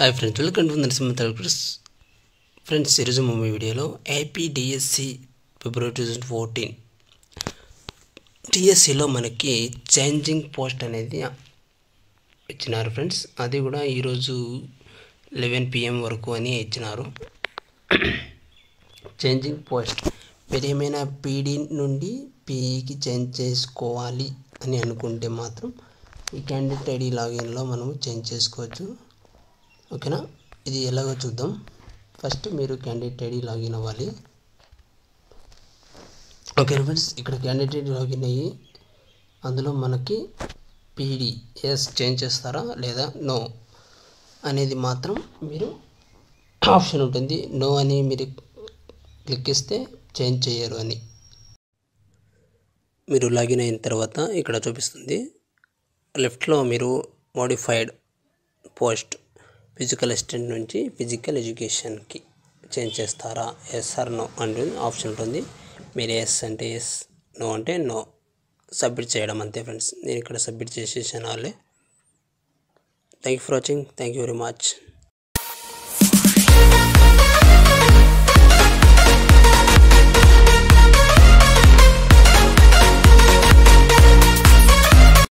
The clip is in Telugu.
hi friends welcome to Narasimha Telugu friends ఈరోజు మూవీ వీడియోలో AP DSC February two thousand fourteen టిఎస్సిలో మనకి చేంజింగ్ పోస్ట్ అనేది ఇచ్చినారు ఫ్రెండ్స్ అది కూడా ఈరోజు లెవెన్ పిఎం వరకు అని ఇచ్చినారు చేంజింగ్ పోస్ట్ మీరు ఏమైనా పీడీ నుండి పీఈకి చేంజ్ చేసుకోవాలి అని అనుకుంటే మాత్రం ఈ క్యాండిడేట్ ఐడి లాగిన్లో మనము చేంజ్ చేసుకోవచ్చు ఓకేనా ఇది ఎలాగో చూద్దాం ఫస్ట్ మీరు క్యాండిడేట్ ఐడి లాగిన్ అవ్వాలి ఓకే ఫ్రెండ్స్ ఇక్కడ క్యాండిడేట్ ఐడి లాగిన్ అయ్యి అందులో మనకి పీడీ ఎస్ చేంజ్ చేస్తారా లేదా నో అనేది మాత్రం మీరు ఆప్షన్ ఉంటుంది నో అని మీరు క్లిక్ ఇస్తే చేంజ్ చేయరు అని మీరు లాగిన్ అయిన తర్వాత ఇక్కడ చూపిస్తుంది లెఫ్ట్లో మీరు మోడిఫైడ్ పోస్ట్ ఫిజికల్ అసిస్టెంట్ నుంచి ఫిజికల్ ఎడ్యుకేషన్కి చేంజ్ చేస్తారా ఎస్ ఆర్ నో అంటే ఆప్షన్ ఉంటుంది మీరు ఎస్ అంటే ఎస్ నో అంటే నో సబ్మిట్ చేయడం అంతే ఫ్రెండ్స్ నేను ఇక్కడ సబ్మిట్ చేసేసాను వాళ్ళే thank you for watching thank you very much